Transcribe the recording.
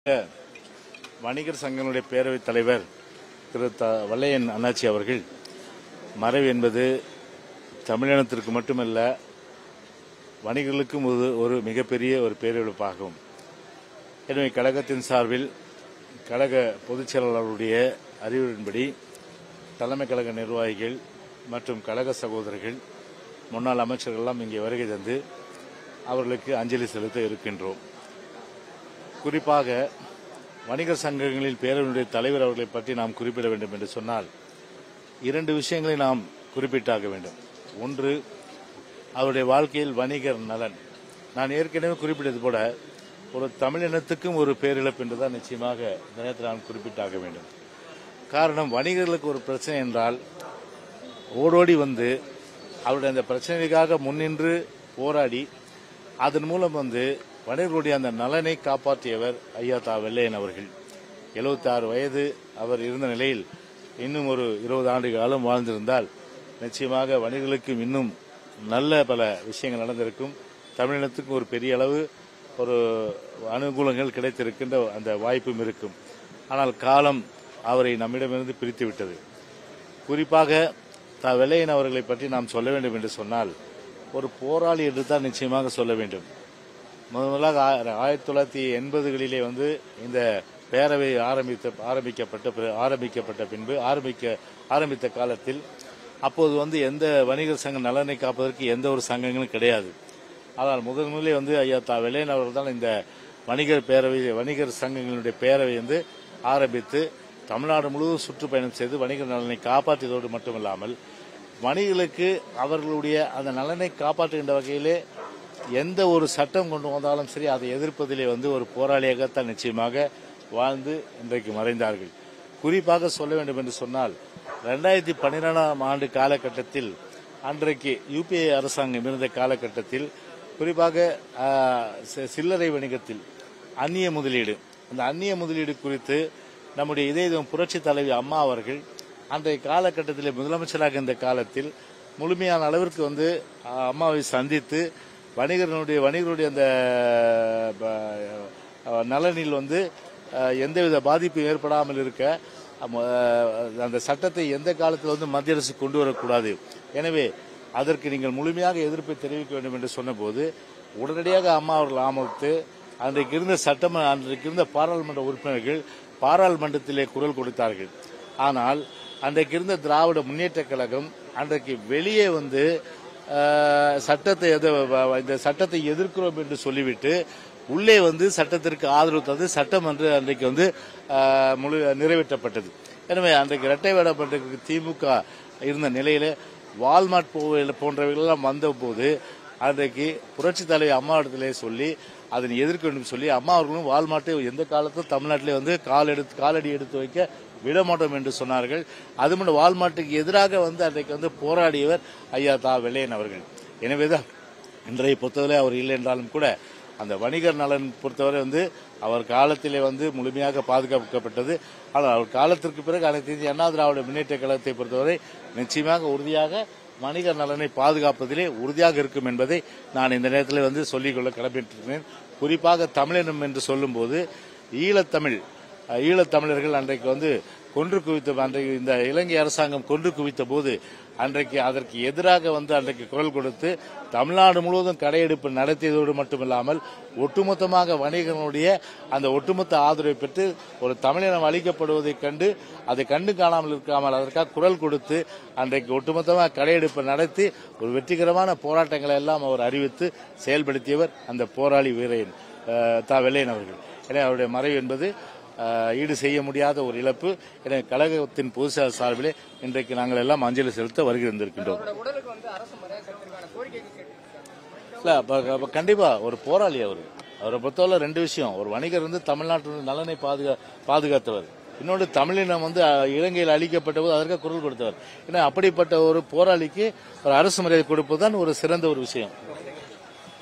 வணிகர் சங்கங்களுடைய பேரவைத் தலைவர் திரு த வல்லையன் அண்ணாச்சி அவர்கள் மறைவு என்பது தமிழினத்திற்கு மட்டுமல்ல வணிகர்களுக்கும் ஒரு ஒரு மிகப்பெரிய ஒரு பேரிழப்பாகும் எனவே கழகத்தின் சார்பில் கழக பொதுச் செயலாளருடைய அறிவுரையின்படி தலைமை கழக நிர்வாகிகள் மற்றும் கழக சகோதரர்கள் முன்னாள் அமைச்சர்கள் எல்லாம் இங்கே வருகை தந்து அவர்களுக்கு அஞ்சலி செலுத்த இருக்கின்றோம் குறிப்பாக வணிகர் சங்கங்களின் பேரவையுடைய தலைவர் அவர்களை பற்றி நாம் குறிப்பிட வேண்டும் என்று சொன்னால் இரண்டு விஷயங்களை நாம் குறிப்பிட்டாக வேண்டும் ஒன்று அவருடைய வாழ்க்கையில் வணிகர் நலன் நான் ஏற்கனவே குறிப்பிட்டது போல ஒரு தமிழினத்துக்கும் ஒரு பேரிழப்பு என்றுதான் நிச்சயமாக இந்த நேரத்தில் நான் குறிப்பிட்டாக வேண்டும் காரணம் வணிகர்களுக்கு ஒரு பிரச்சனை என்றால் ஓடோடி வந்து அவருடைய அந்த பிரச்சனைக்காக முன்னின்று போராடி அதன் மூலம் வந்து வணிகர்களுடைய அந்த நலனை காப்பாற்றியவர் ஐயா தா வெள்ளையன் அவர்கள் 76 வயது அவர் இருந்த நிலையில் இன்னும் ஒரு இருபது ஆண்டு காலம் வாழ்ந்திருந்தால் நிச்சயமாக வணிகர்களுக்கும் இன்னும் நல்ல பல விஷயங்கள் நடந்திருக்கும் தமிழினத்துக்கும் ஒரு பெரிய அளவு ஒரு அனுகூலங்கள் கிடைத்திருக்கின்ற அந்த வாய்ப்பும் இருக்கும் ஆனால் காலம் அவரை நம்மிடமிருந்து பிரித்து விட்டது குறிப்பாக தா வெள்ளையன் அவர்களை பற்றி நாம் சொல்ல வேண்டும் என்று சொன்னால் ஒரு போராளி என்று தான் நிச்சயமாக சொல்ல வேண்டும் முதலாக ஆ- ஆயிரத்தி தொள்ளாயிரத்தி எண்பதுகளிலே வந்து இந்த பேரவை ஆரம்பித்த ஆரம்பிக்கப்பட்ட பிற- ஆரம்பிக்கப்பட்ட பின்பு ஆரம்பிக்க ஆரம்பித்த காலத்தில் அப்போது வந்து எந்த வணிகர் சங்க நலனை காப்பதற்கு எந்த ஒரு சங்கங்களும் கிடையாது ஆனால் முதன் முதலில் வந்து ஐயா தா வெள்ளையன் அவர்கள் தான் இந்த வணிகர் பேரவை வணிகர் சங்கங்களுடைய பேரவை வந்து ஆரம்பித்து தமிழ்நாடு முழுவதும் சுற்றுப்பயணம் செய்து வணிகர் நலனை காப்பாற்றியதோடு மட்டுமில்லாமல் வணிகர்களுக்கு அவர்களுடைய அந்த நலனை காப்பாற்றுகின்ற வகையிலே எந்த ஒரு சட்டம் கொண்டு வந்தாலும் சரி அதை எதிர்ப்பதிலே வந்து ஒரு போராளியாகத்தான் நிச்சயமாக வாழ்ந்து இன்றைக்கு மறைந்தார்கள் குறிப்பாக சொல்ல வேண்டும் என்று சொன்னால் ரெண்டாயிரத்தி பன்னிரெண்டாம் ஆண்டு காலகட்டத்தில் அன்றைக்கு யூபிஏ அரசாங்கம் இருந்த காலகட்டத்தில் குறிப்பாக ஆ, சி- சில்லறை வணிகத்தில் அந்நிய முதலீடு அந்த அந்நிய முதலீடு குறித்து நம்முடைய இதய புரட்சி தலைவி அம்மா அவர்கள் அன்றைய காலகட்டத்தில் முதலமைச்சராக இருந்த காலத்தில் முழுமையான அளவிற்கு வந்து ஆ, அம்மாவை சந்தித்து வணிகர்களுடைய வணிகர்களுடைய அந்த ப- நலனில் வந்து அஹ், எந்தவித பாதிப்பும் ஏற்படாமல் இருக்க அம்ம- அந்த சட்டத்தை எந்த காலத்தில் வந்து மத்திய அரசு கொண்டு வரக்கூடாது எனவே அதற்கு நீங்கள் முழுமையாக எதிர்ப்பை தெரிவிக்க வேண்டும் என்று சொன்னபோது உடனடியாக அம்மா அவர்கள் ஆமோதித்து அன்றைக்கு இருந்த சட்டமன்ற அன்றைக்கு இருந்த பாராளுமன்ற உறுப்பினர்கள் பாராளுமன்றத்திலே குரல் கொடுத்தார்கள் ஆனால் அன்றைக்கு இருந்த திராவிட முன்னேற்ற கழகம் அன்றைக்கு வெளியே வந்து அஹ், சட்டத்தை எது- இந்த சட்டத்தை எதிர்க்கிறோம் என்று சொல்லிவிட்டு உள்ளே வந்து சட்டத்திற்கு ஆதரவு தந்து சட்டம் என்று அன்றைக்கு வந்து அஹ், முழு நிறைவேற்றப்பட்டது எனவே அன்றைக்கு இரட்டை வேடப்பட்ட திமுக இருந்த நிலையில வால்மார்ட் போ- போன்றவைகள் எல்லாம் வந்தபோது அன்றைக்கு புரட்சி தலைவி அம்மாவிடத்திலே சொல்லி அதனை எதிர்க்க வேண்டும் சொல்லி அம்மா அவர்களும் வால்மார்ட்டை எந்த காலத்தும் தமிழ்நாட்டிலே வந்து கால் எடுத்து காலடி எடுத்து வைக்க விட மாட்டோம் என்று சொன்னார்கள் அது மட்டும் வால்மார்ட்டுக்கு எதிராக வந்து அன்றைக்கு வந்து போராடியவர் ஐயா தா வெள்ளையன் அவர்கள் எனவேதான் இன்றைய பொறுத்தவரை அவர் இல்லை என்றாலும் கூட அந்த வணிகர் நலன் பொறுத்தவரை வந்து அவர் காலத்திலே வந்து முழுமையாக பாதுகாக்கப்பட்டது ஆனால் அவர் காலத்திற்கு பிறகு அனைத்து இந்திய அண்ணா திராவிட முன்னேற்ற கழகத்தை பொறுத்தவரை நிச்சயமாக உறுதியாக வணிகர் நலனை பாதுகாப்பதிலே உறுதியாக இருக்கும் என்பதை நான் இந்த நேரத்தில் வந்து சொல்லிக்கொள்ள கடமைப்பட்டிருக்கிறேன் குறிப்பாக தமிழினம் என்று சொல்லும்போது ஈழத்தமிழ் அஹ், ஈழத்தமிழர்கள் அன்றைக்கு வந்து கொன்று குவித்த அன்றைக்கு இந்த இலங்கை அரசாங்கம் கொன்று குவித்த போது அன்றைக்கு அதற்கு எதிராக வந்து அன்றைக்கு குரல் கொடுத்து தமிழ்நாடு முழுவதும் கடையெடுப்பு நடத்தியதோடு மட்டுமில்லாமல் ஒட்டுமொத்தமாக வணிகர்களுடைய அந்த ஒட்டுமொத்த ஆதரவை பெற்று ஒரு தமிழினம் அளிக்கப்படுவதைக் கண்டு அதை கண்டு காணாமல் இருக்காமல் அதற்காக குரல் கொடுத்து அன்றைக்கு ஒட்டுமொத்தமாக கடையெடுப்பு நடத்தி ஒரு வெற்றிகரமான போராட்டங்களை எல்லாம் அவர் அறிவித்து செயல்படுத்தியவர் அந்த போராளி வீரையன் அஹ், தா வெள்ளையன் அவர்கள் எனவே அவருடைய மறைவு என்பது அஹ், ஈடு செய்ய முடியாத ஒரு இழப்பு எனவே கழகத்தின் பொதுச் சார்பிலே இன்றைக்கு நாங்கள் எல்லாம் அஞ்சலி செலுத்த வருகை வந்திருக்கின்றோம் அவரோட உடலுக்கு வந்து அரசு மரியாதை செலுத்துறதுக்கான கோரிக்கை கேட்டு இல்ல அப்ப அப்ப கண்டிப்பா ஒரு போராளி அவர் அவரை பொறுத்தவரை ரெண்டு விஷயம் ஒரு வணிகர் வந்து தமிழ்நாட்டின் நலனை பாதுகா பாதுகாத்தவர் இன்னொன்று தமிழினம் வந்து அஹ், இலங்கையில் அழிக்கப்பட்ட போது அதற்காக குரல் கொடுத்தவர் ஏன்னா அப்படிப்பட்ட ஒரு போராளிக்கு ஒரு அரசு மரியாதை கொடுப்பதுதான் ஒரு சிறந்த ஒரு விஷயம்